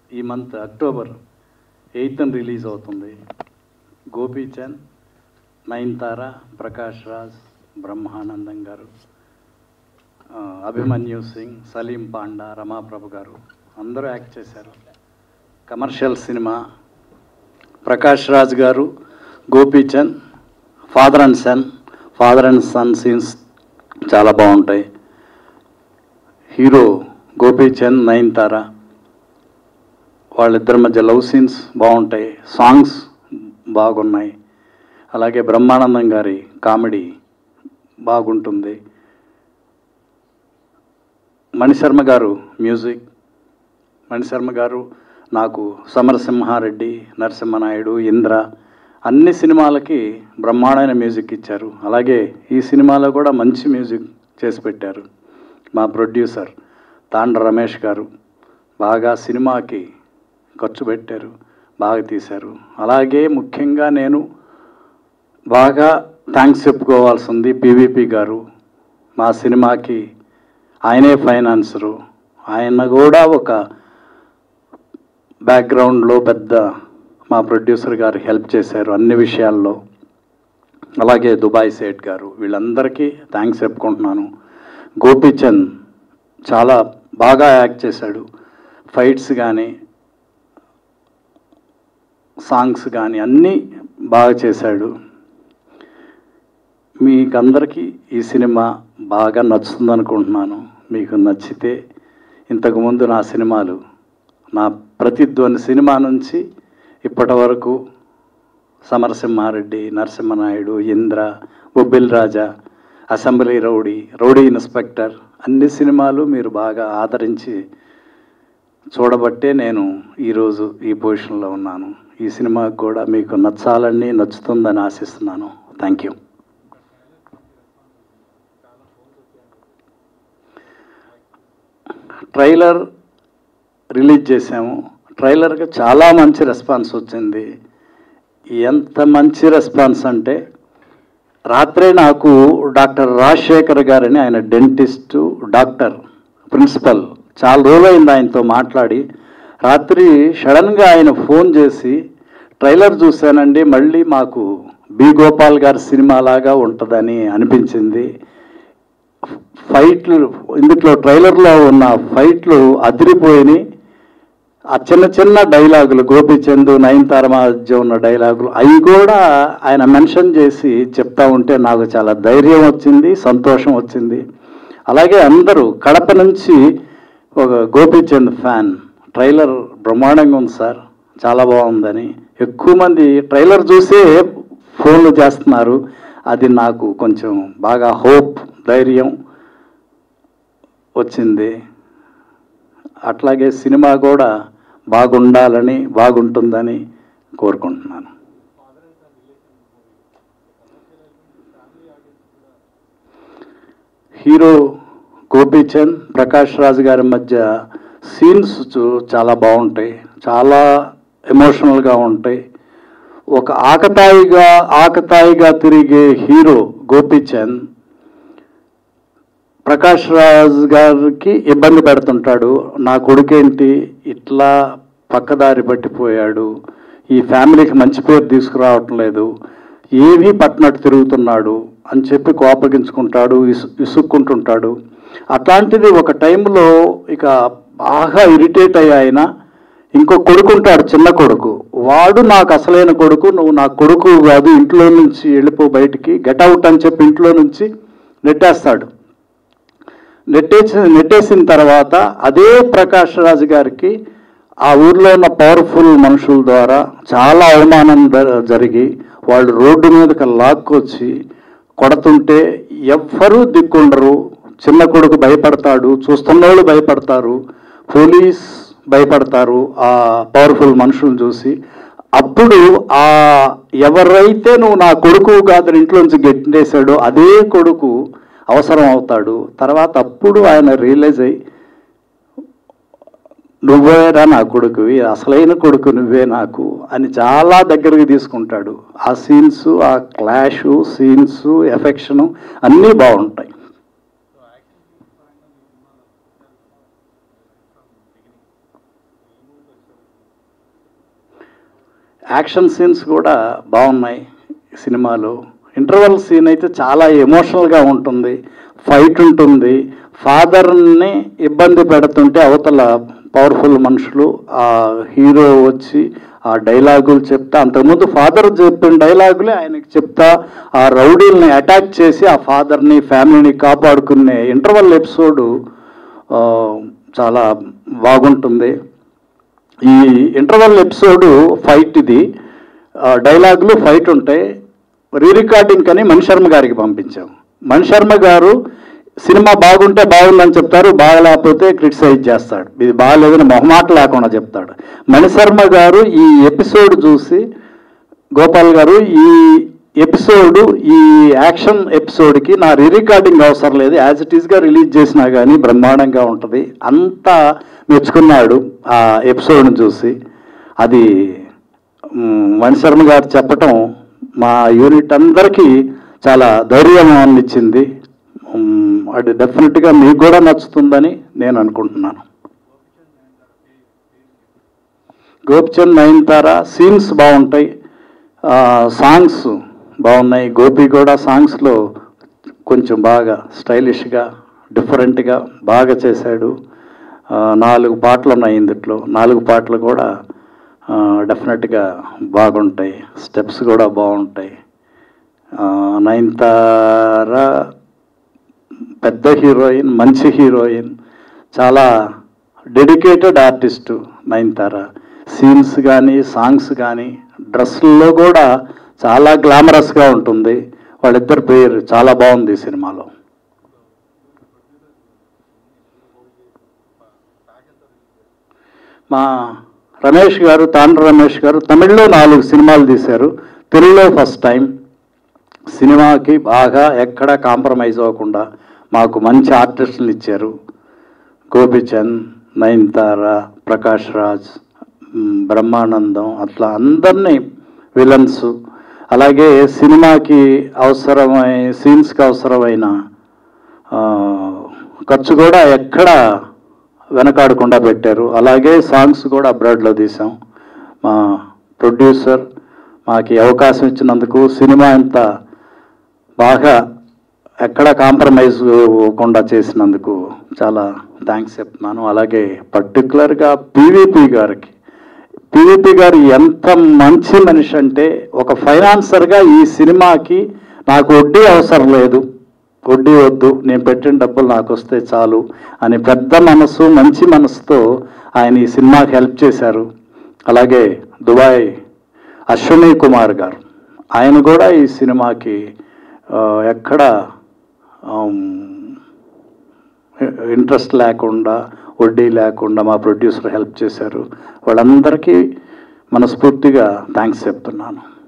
ఈ month October eighth release అవుతుంది గోపీచంద్ నయన్తార ప్రకాష్ రాజ్ బ్రహ్మానందం గారు ఆ, అభిమన్యు సింగ్ సలీం పాండా రమాప్రభు గారు అందరూ యాక్ట్ చేశారు commercial cinema Prakash Raj garu Gopichand father and son father and son scenes చాలా బాగుంటాయి హీరో గోపీచంద్ నయన్తార వాళ్ళిద్దరి మధ్య లవ్ సీన్స్ బాగుంటాయి సాంగ్స్ బాగున్నాయి అలాగే బ్రహ్మానందం గారి కామెడీ బాగుంటుంది మణిశర్మ గారు మ్యూజిక్ మణిశర్మ గారు నాకు సమరసింహారెడ్డి నరసింహనాయుడు ఇంద్ర అన్ని సినిమాలకి బ్రహ్మాండమైన మ్యూజిక్ ఇచ్చారు అలాగే ఈ సినిమాలో కూడా మంచి మ్యూజిక్ చేసి పెట్టారు మా ప్రొడ్యూసర్ తాండ్ర రమేష్ గారు బాగా సినిమాకి ఖర్చు పెట్టారు బాగా తీశారు అలాగే ముఖ్యంగా నేను బాగా థ్యాంక్స్ చెప్పుకోవాల్సి ఉంది పీవీపీ గారు మా సినిమాకి ఆయనే ఫైనాన్సరు ఆయన కూడా ఒక బ్యాక్గ్రౌండ్లో పెద్ద మా ప్రొడ్యూసర్ గారు హెల్ప్ చేశారు అన్ని విషయాల్లో అలాగే దుబాయ్ సేట్ గారు వీళ్ళందరికీ థ్యాంక్స్ చెప్పుకుంటున్నాను గోపీచంద్ చాలా బాగా యాక్ట్ చేశాడు ఫైట్స్ కానీ సాంగ్స్ కానీ అన్నీ బాగా చేశాడు మీకందరికీ ఈ సినిమా బాగా నచ్చుతుంది అనుకుంటున్నాను మీకు నచ్చితే ఇంతకుముందు నా సినిమాలు నా ప్రతిధ్వని సినిమా నుంచి ఇప్పటి వరకు Samarasimha Reddy Narasimha Naidu Indra Bobbili Raja assembly rowdy rowdy inspector అన్ని సినిమాలు మీరు బాగా ఆదరించి చూడబట్టే నేను ఈరోజు ఈ పొజిషన్లో ఉన్నాను ఈ సినిమాకు కూడా మీకు నచ్చాలని నచ్చుతుందని ఆశిస్తున్నాను థ్యాంక్ యూ ట్రైలర్ రిలీజ్ చేసాము ట్రైలర్కి చాలా మంచి రెస్పాన్స్ వచ్చింది ఎంత మంచి రెస్పాన్స్ అంటే రాత్రే నాకు డాక్టర్ రాజశేఖర్ గారని ఆయన డెంటిస్టు డాక్టర్ ప్రిన్సిపల్ చాలా రోజులైంది ఆయనతో మాట్లాడి రాత్రి సడన్గా ఆయన ఫోన్ చేసి ట్రైలర్ చూశానండి మళ్ళీ మాకు బి గోపాల్ గారి సినిమా లాగా ఉంటుందని అనిపించింది ఫైట్లు ఇందులో ట్రైలర్లో ఉన్న ఫైట్లు అదిరిపోయినాయి ఆ చిన్న చిన్న డైలాగులు గోపీచంద్ నయనతార మధ్య ఉన్న డైలాగులు అవి కూడా ఆయన మెన్షన్ చేసి చెప్తా ఉంటే నాకు చాలా ధైర్యం వచ్చింది సంతోషం వచ్చింది అలాగే అందరూ కడప నుంచి ఒక గోపీచంద్ ఫ్యాన్ ట్రైలర్ బ్రహ్మాండంగా ఉంది సార్ చాలా బాగుందని ఎక్కువ మంది ట్రైలర్ చూసే ఫోన్లు చేస్తున్నారు అది నాకు కొంచెం బాగా హోప్ ధైర్యం వచ్చింది అట్లాగే సినిమా కూడా బాగుండాలని బాగుంటుందని కోరుకుంటున్నాను హీరో గోపీచంద్ ప్రకాష్ రాజ్ గారి మధ్య సీన్స్ చూ- చాలా బాగుంటాయి చాలా ఎమోషనల్గా ఉంటాయి ఒక ఆకతాయిగా ఆకతాయిగా తిరిగే హీరో గోపీచంద్ ప్రకాష్ రాజ్ గారికి ఇబ్బంది పెడుతుంటాడు నా కొడుకేంటి ఇట్లా పక్కదారి పట్టిపోయాడు ఈ ఫ్యామిలీకి మంచి పేరు తీసుకురావటం లేదు ఏమీ పట్టినట్టు తిరుగుతున్నాడు అని చెప్పి కోపగించుకుంటాడు ఇసు ఇసుక్కుంటుంటాడు అట్లాంటిది ఒక టైంలో ఇక బాగా ఇరిటేట్ అయ్యి ఆయన ఇంకో కొడుకు ఉంటాడు చిన్న కొడుకు వాడు నాకు అసలైన కొడుకు నువ్వు నా కొడుకు కాదు ఇంట్లో నుంచి వెళ్ళిపో బయటికి గెట్ అవుట్ అని చెప్పి ఇంట్లో నుంచి నెట్టేస్తాడు నెట్టేసి నెట్టేసిన తర్వాత అదే ప్రకాష్ రాజు గారికి ఆ ఊర్లో ఉన్న పవర్ఫుల్ మనుషుల ద్వారా చాలా అవమానం జ- జరిగి వాళ్ళు రోడ్డు మీదకి లాక్కొచ్చి కొడుతుంటే ఎవ్వరూ దిక్కుండరు చిన్న కొడుకు భయపడతాడు చూస్తున్న వాళ్ళు భయపడతారు పోలీస్ భయపడతారు ఆ పవర్ఫుల్ మనుషులను చూసి అప్పుడు ఆ ఎవరైతే నువ్వు నా కొడుకు కాదని ఇంట్లోంచి గెట్టేశాడో అదే కొడుకు అవసరం అవుతాడు తర్వాత అప్పుడు ఆయన రియలైజ్ అయ్యి నువ్వేరా నా కొడుకువి అసలైన కొడుకు నువ్వే నాకు అని చాలా దగ్గరికి తీసుకుంటాడు ఆ సీన్స్ ఆ క్లాషు సీన్స్ ఎఫెక్షను అన్నీ బాగుంటాయి యాక్షన్ సీన్స్ కూడా బాగున్నాయి సినిమాలో ఇంటర్వెల్ సీన్ అయితే చాలా ఎమోషనల్గా ఉంటుంది ఫైట్ ఉంటుంది ఫాదర్ని ఇబ్బంది పెడుతుంటే అవతల పవర్ఫుల్ మనుషులు ఆ హీరో వచ్చి ఆ డైలాగులు చెప్తా అంతకుముందు ఫాదర్ చెప్పిన డైలాగులే ఆయనకి చెప్తా ఆ రౌడీల్ని అటాక్ చేసి ఆ ఫాదర్ని ఫ్యామిలీని కాపాడుకునే ఇంటర్వెల్ ఎపిసోడు ఆ, చాలా బాగుంటుంది ఈ ఇంటర్వల్ ఎపిసోడ్ ఫైట్ ఇది ఆ, డైలాగులు ఫైట్ ఉంటాయి రీ రికార్డింగ్ అని మణిశర్మ గారికి పంపించాం మణిశర్మ గారు సినిమా బాగుంటే బాగుందని చెప్తారు బాగలేకపోతే క్రిటిసైజ్ చేస్తాడు ఇది బాగలేదని మొహమాట లేకుండా చెప్తాడు మణిశర్మ గారు ఈ ఎపిసోడ్ చూసి గోపాల్ గారు ఈ ఎపిసోడ్ ఈ యాక్షన్ ఎపిసోడ్కి నా రీ రికార్డింగ్ అవసరం లేదు యాజ్ ఇట్ ఈస్గా రిలీజ్ చేసినా కానీ బ్రహ్మాండంగా ఉంటుంది అంతా మెచ్చుకున్నాడు ఆ ఎపిసోడ్ని చూసి అది మ్, మణిశర్మ గారు చెప్పటం మా యూనిట్ అందరికీ చాలా ధైర్యం ఇచ్చింది మ్, అది డెఫినెట్గా మీకు కూడా నచ్చుతుందని నేను అనుకుంటున్నాను గోపిచంద్ నయనతార సీన్స్ బాగుంటాయి ఆ, సాంగ్స్ బాగున్నాయి గోపి కూడా సాంగ్స్లో కొంచెం బాగా స్టైలిష్గా డిఫరెంట్గా బాగా చేశాడు ఆ, నాలుగు పాటలు ఉన్నాయి ఇందుట్లో నాలుగు పాటలు కూడా ఆ, డెఫినెట్గా బాగుంటాయి స్టెప్స్ కూడా బాగుంటాయి ఆ, నయనతార పెద్ద హీరోయిన్ మంచి హీరోయిన్ చాలా డెడికేటెడ్ ఆర్టిస్టు నయనతార సీన్స్ కానీ సాంగ్స్ కానీ డ్రెస్సుల్లో కూడా చాలా గ్లామరస్గా ఉంటుంది వాళ్ళిద్దరి పేరు చాలా బాగుంది ఈ సినిమాలో మా రమేష్ గారు తాండ్ర రమేష్ గారు తమిళ్లో నాలుగు సినిమాలు తీశారు తెలుగులో ఫస్ట్ టైం సినిమాకి బాగా ఎక్కడ కాంప్రమైజ్ అవ్వకుండా మాకు మంచి ఆర్టిస్టులు ఇచ్చారు గోపిచంద్ నయనతార ప్రకాష్ రాజ్ మ్, బ్రహ్మానందం అట్లా అందరినీ విలన్స్ అలాగే సినిమాకి అవసరమై సీన్స్కి అవసరమైన ఆ, ఖర్చు కూడా ఎక్కడ వెనకాడకుండా పెట్టారు అలాగే సాంగ్స్ కూడా అబ్రాడ్లో తీసాం మా ప్రొడ్యూసర్ మాకు ఈ అవకాశం ఇచ్చినందుకు సినిమా అంత బాగా ఎక్కడ కాంప్రమైజ్ అవ్వకుండా చేసినందుకు చాలా థ్యాంక్స్ చెప్తున్నాను అలాగే పర్టికులర్గా పీవీపీ గారికి పీవీపీ గారు ఎంత మంచి మనిషి అంటే ఒక ఫైనాన్సర్గా ఈ సినిమాకి నాకు వడ్డీ అవసరం లేదు వడ్డీ వద్దు నేను పెట్టిన డబ్బులు నాకు వస్తే చాలు అని పెద్ద మనసు మంచి మనసుతో ఆయన ఈ సినిమాకి హెల్ప్ చేశారు అలాగే దుబాయ్ అశ్విని కుమార్ గారు ఆయన కూడా ఈ సినిమాకి ఆ, ఎక్కడ ఇంట్రెస్ట్ లేకుండా వడ్డీ లేకుండా మా ప్రొడ్యూసర్ హెల్ప్ చేశారు వాళ్ళందరికీ మనస్ఫూర్తిగా థ్యాంక్స్ చెప్తున్నాను